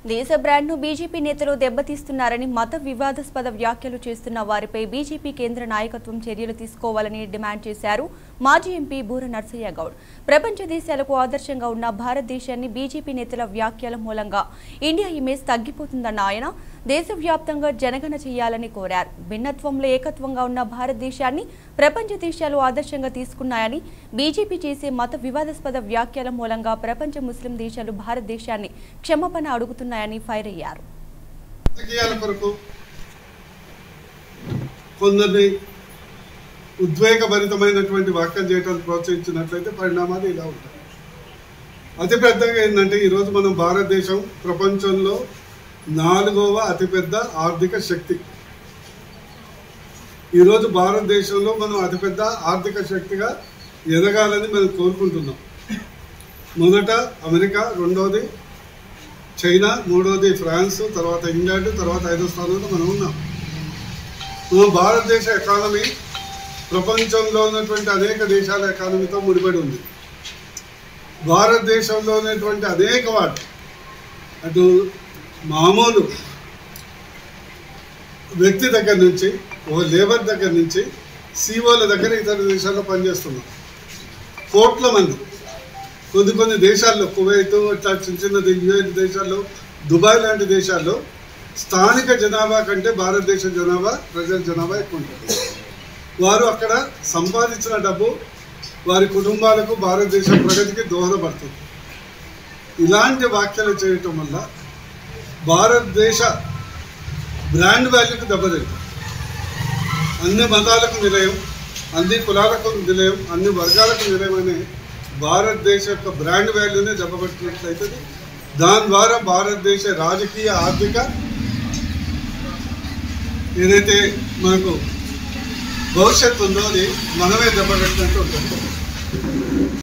దేశ బ్రాండ్ను బీజేపీ నేతలు దెబ్బతీస్తున్నారని మత వివాదాస్పద వ్యాఖ్యలు చేస్తున్న వారిపై బీజేపీ కేంద్ర నాయకత్వం చర్యలు తీసుకోవాలని డిమాండ్ చేశారు మాజీ ఎంపీ బూర నర్సయ్య గౌడ్ ప్రపంచ దేశాలకు ఆదర్శంగా ఉన్న భారతదేశాన్ని బీజేపీ నేతల వ్యాఖ్యల మూలంగా ఇండియా ఇమేజ్ తగ్గిపోతుందన్న ఆయన దేశవ్యాప్తంగా జనగణ చేయాలని కోరారు భిన్నత్వంలో ఏకత్వంగా ఉన్న భారతదేశాన్ని ప్రపంచ దేశాలు ఆదర్శంగా తీసుకున్నాయని బీజేపీ చేసే మత వివాదాస్పద వ్యాఖ్యల మూలంగా ప్రపంచ ముస్లిం దేశాలు భారతదేశాన్ని క్షమాపణ అడుగుతున్నాయని ఫైర్ అయ్యారు రాజకీయాల కొరకు కొందరిని ఉద్వేగభరితమైనటువంటి వ్యాఖ్యలు చేయడానికి ప్రోత్సహించినట్లయితే పరిణామాలు ఇలా ఉంటాయి అతిపెద్దగా ఏంటంటే ఈరోజు మనం భారతదేశం ప్రపంచంలో నాలుగవ అతిపెద్ద ఆర్థిక శక్తి ఈరోజు భారతదేశంలో మనం అతిపెద్ద ఆర్థిక శక్తిగా ఎదగాలని మనం కోరుకుంటున్నాం మొదట అమెరికా రెండవది చైనా మూడవది ఫ్రాన్స్ తర్వాత ఇంగ్లాండ్ తర్వాత ఐదో స్థానంలో మనం ఉన్నాం మన భారతదేశ ఎకానమీ ప్రపంచంలో ఉన్నటువంటి అనేక దేశాల ఎకానమీతో ముడిపడి ఉంది భారతదేశంలో ఉన్నటువంటి అనేక వాటి అటు మామూలు వ్యక్తి దగ్గర నుంచి ఓ లేబర్ దగ్గర నుంచి సీఓల దగ్గర ఇతర దేశాల్లో పనిచేస్తున్నాం కోట్ల మంది కొన్ని కొన్ని దేశాల్లో కువైట్ ఇట్లా చిన్న చిన్న యుఏ దేశాల్లో దుబాయ్ లాంటి దేశాల్లో స్థానిక జనాభా కంటే భారతదేశ జనాభా ప్రజల జనాభా ఎక్కువ ఉంటుంది వారు అక్కడ సంపాదించిన డబ్బు వారి కుటుంబాలకు భారతదేశ ప్రగతికి దోహదపడుతుంది ఇలాంటి వ్యాఖ్యలు చేయటం వల్ల భారతదేశ బ్రాండ్ వాల్యూకి దెబ్బతింటుంది అన్ని మతాలకు నిలయం అన్ని కులాలకు నిలయం అన్ని వర్గాలకు నిలయం అనే భారతదేశ యొక్క బ్రాండ్ వాల్యూని దెబ్బకొట్టినట్లయితే దాని ద్వారా భారతదేశ రాజకీయ ఆర్థిక ఏదైతే మనకు భవిష్యత్తు ఉందో అది మనమే దెబ్బకొట్టినట్టు ఉంటుంది